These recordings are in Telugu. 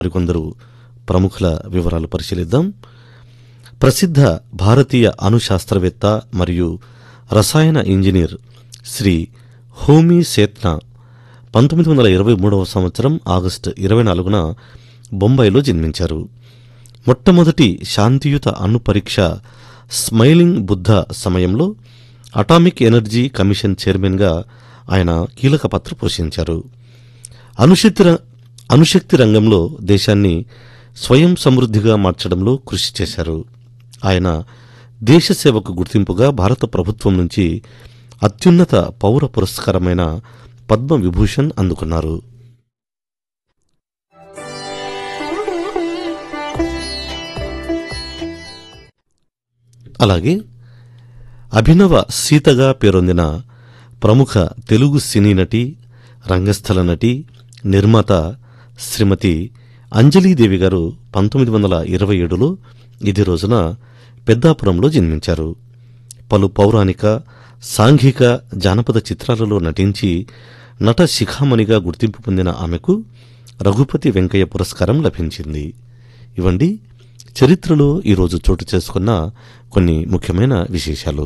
మరికొందరు ప్రముఖుల వివరాలు పరిశీలిద్దాం ప్రసిద్ధ భారతీయ అణు శాస్త్రవేత్త మరియు రసాయన ఇంజనీర్ శ్రీ హోమీ సేత్నా పంతొమ్మిది వందల ఇరవై మూడవ సంవత్సరం ఆగస్టు ఇరవై నాలుగున బొంబాయిలో జన్మించారు మొట్టమొదటి శాంతియుత అణు పరీక్ష స్మైలింగ్ బుద్ధ సమయంలో అటామిక్ ఎనర్జీ కమిషన్ చైర్మన్గా ఆయన కీలక పాత్ర పోషించారు అణుశక్తి ర- అణుశక్తి రంగంలో దేశాన్ని స్వయం సమృద్ధిగా మార్చడంలో కృషి చేశారు ఆయన దేశ సేవకు గుర్తింపుగా భారత ప్రభుత్వం నుంచి అత్యున్నత పౌర పురస్కారమైన పద్మ విభూషణ్ అందుకున్నారు అలాగే అభినవ సీతగా పేరొందిన ప్రముఖ తెలుగు సినీ నటి రంగస్థల నటి నిర్మాత శ్రీమతి అంజలీదేవి గారు పంతొమ్మిది వందల ఇరవై ఏడులో ఇదే రోజున పెద్దాపురంలో జన్మించారు పలు పౌరాణిక సాంఘిక జానపద చిత్రాలలో నటించి నట శిఖామణిగా గుర్తింపు పొందిన ఆమెకు రఘుపతి వెంకయ్య పురస్కారం లభించింది ఇవండి చరిత్రలో ఈరోజు చోటు చేసుకున్న కొన్ని ముఖ్యమైన విశేషాలు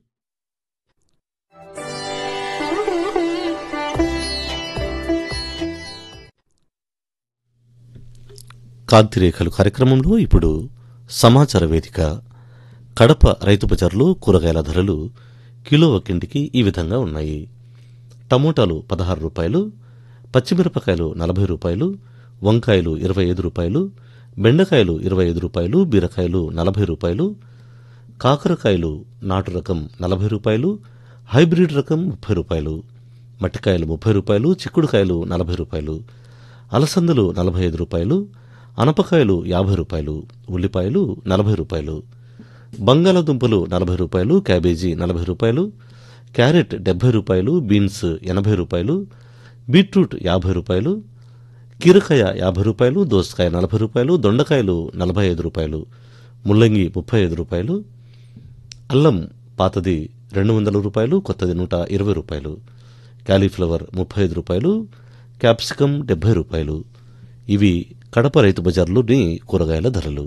కాంతిరేఖలు కార్యక్రమంలో ఇప్పుడు సమాచార వేదిక కడప రైతు బజార్లో కూరగాయల ధరలు కిలో ఒక్కింటికి ఈ విధంగా ఉన్నాయి టమోటాలు పదహారు రూపాయలు పచ్చిమిరపకాయలు నలభై రూపాయలు వంకాయలు ఇరవై ఐదు రూపాయలు బెండకాయలు ఇరవై ఐదు రూపాయలు బీరకాయలు నలభై రూపాయలు కాకరకాయలు నాటు రకం నలభై రూపాయలు హైబ్రిడ్ రకం ముప్పై రూపాయలు మట్టికాయలు ముప్పై రూపాయలు చిక్కుడుకాయలు నలభై రూపాయలు అలసందలు నలభై ఐదు రూపాయలు అనపకాయలు యాభై రూపాయలు ఉల్లిపాయలు నలభై రూపాయలు బంగాళాదుంపలు నలభై రూపాయలు క్యాబేజీ నలభై రూపాయలు క్యారెట్ డెబ్బై రూపాయలు బీన్స్ ఎనభై రూపాయలు బీట్రూట్ యాభై రూపాయలు కీరకాయ యాభై రూపాయలు దోసకాయ నలభై రూపాయలు దొండకాయలు నలభై ఐదు రూపాయలు ముల్లంగి ముప్పై ఐదు రూపాయలు అల్లం పాతది రెండు వందల రూపాయలు కొత్తది నూట ఇరవై రూపాయలు క్యాలీఫ్లవర్ ముప్పై ఐదు రూపాయలు క్యాప్సికం డెబ్బై రూపాయలు ఇవి కడప రైతు బజార్లోని కూరగాయల ధరలు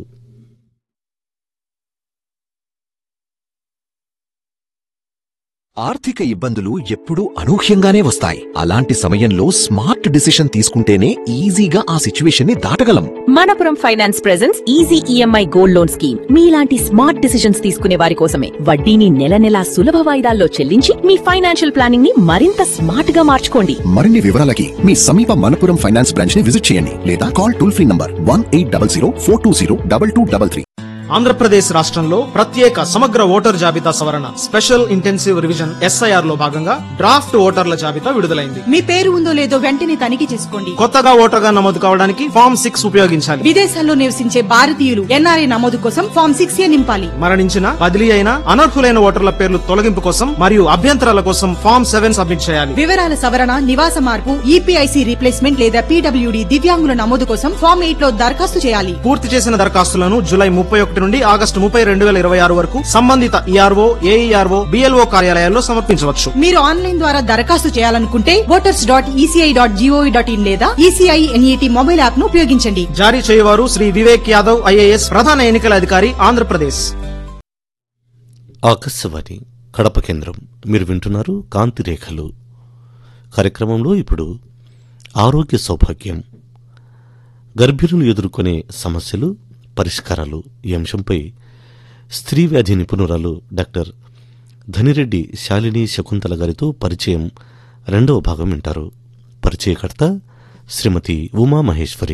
ఆర్థిక ఇబ్బందులు ఎప్పుడూ అనూహ్యంగానే వస్తాయి అలాంటి సమయంలో స్మార్ట్ డిసిషన్ తీసుకుంటేనే ఈజీగా ఆ సిచ్యువేషన్ ని దాటగలం Manappuram finance presence easy EMI gold loan scheme మీలాంటి స్మార్ట్ డిసిషన్స్ తీసుకునే వారి కోసమే వడ్డీని నెల నెలా సులభ వాయిదాల్లో చెల్లించి మీ ఫైనాన్షియల్ ప్లానింగ్ ని మరింత స్మార్ట్ గా మార్చుకోండి మరిన్ని వివరాలకి మీ సమీప మనపురం ఫైనాన్స్ బ్రాంచ్ ని విజిట్ చేయండి లేదా call toll free number one eight double zero four two zero double two double three Andhra Pradesh రాష్ట్రంలో ప్రత్యేక సమగ్ర ఓటర్ జాబితా సవరణ స్పెషల్ ఇంటెన్సివ్ రివిజన్ ఎస్ఐఆర్ లో భాగంగా డ్రాఫ్ట్ ఓటర్ల జాబితా విడుదలైంది మీ పేరు ఉందో లేదో వెంటనే తనిఖీ చేసుకోండి కొత్తగా ఓటర్గా నమోదు కావడానికి ఫామ్ సిక్స్ ఉపయోగించాలి విదేశాల్లో నివసించే భారతీయులు ఎన్ఆర్ఐ నమోదు కోసం ఫామ్ సిక్స్ ఏ నింపాలి మరణించిన బదిలీ అయిన అనర్హులైన ఓటర్ల పేర్లు తొలగింపు కోసం మరియు అభ్యంతరాల కోసం ఫామ్ సెవెన్ సబ్మిట్ చేయాలి వివరాల సవరణ నివాస మార్పు ఈపీఐసి రీప్లేస్మెంట్ లేదా పీడబ్ల్యూడి దివ్యాంగుల నమోదు కోసం ఫామ్ ఎయిట్ లో దరఖాస్తు చేయాలి పూర్తి చేసిన దరఖాస్తులను జూలై ముప్పై ఒకటి నుండి ఆగస్టు ముప్పై రెండు వేల ఇరవై ఆరు వరకు సంబంధిత ఈఆర్ఓ ఏఈఆర్ఓ బిఎల్ఓ కార్యాలయాల్లో సమర్పించవచ్చు మీరు ఆన్లైన్ ద్వారా దరఖాస్తు చేయాలనుకుంటే voters dot ECI dot GOV dot in లేదా ఈసీఐ ఎన్ఈటి మొబైల్ యాప్ ను ఉపయోగించండి జారీ చేయవారు శ్రీ వివేక్ యాదవ్ ఐఏఎస్ ప్రధాన ఎన్నికల అధికారి ఆంధ్రప్రదేశ్ ఆకాశవాణి కడప కేంద్రం మీరు వింటున్నారు కాంతి రేఖలు కార్యక్రమంలో ఇప్పుడు ఆరోగ్య సౌభాగ్యం గర్భిణులు ఎదుర్కొనే సమస్యలు పరిష్కారాలు ఈ అంశంపై స్త్రీ వ్యాధి నిపుణురాలు డాక్టర్ ధనిరెడ్డి శాలిని శకుంతల గారితో పరిచయం రెండవ భాగం వింటారు పరిచయకర్త శ్రీమతి ఉమా మహేశ్వరి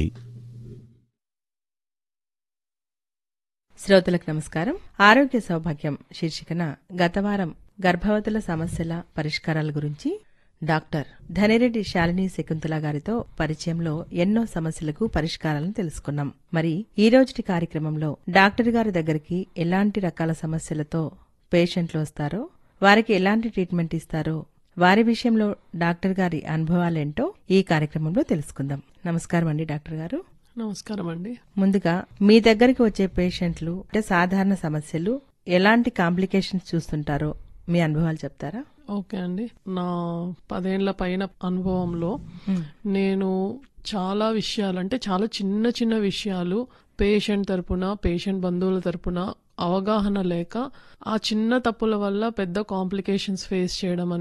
శ్రోతలకు నమస్కారం ఆరోగ్య సౌభాగ్యం శీర్షికన గత వారం గర్భవతుల సమస్యల పరిష్కారాల గురించి డాక్టర్ ధనిరెడ్డి శాలిని శకుంతల గారితో పరిచయంలో ఎన్నో సమస్యలకు పరిష్కారాలను తెలుసుకున్నాం మరి ఈ రోజుటి కార్యక్రమంలో డాక్టర్ గారి దగ్గరికి ఎలాంటి రకాల సమస్యలతో పేషెంట్లు వస్తారో వారికి ఎలాంటి ట్రీట్మెంట్ ఇస్తారో వారి విషయంలో డాక్టర్ గారి అనుభవాలేంటో ఈ కార్యక్రమంలో తెలుసుకుందాం నమస్కారం అండి డాక్టర్ గారు నమస్కారం అండి ముందుగా మీ దగ్గరికి వచ్చే పేషెంట్లు అంటే సాధారణ సమస్యలు ఎలాంటి కాంప్లికేషన్స్ చూస్తుంటారో మీ అనుభవాలు చెప్తారా ఓకే అండి నా పదేళ్ల పైన అనుభవంలో నేను చాలా విషయాలు అంటే చాలా చిన్న చిన్న విషయాలు పేషెంట్ తరపున పేషెంట్ బంధువుల తరపున అవగాహన లేక ఆ చిన్న తప్పుల వల్ల పెద్ద కాంప్లికేషన్స్ ఫేస్ చేయడం అనేది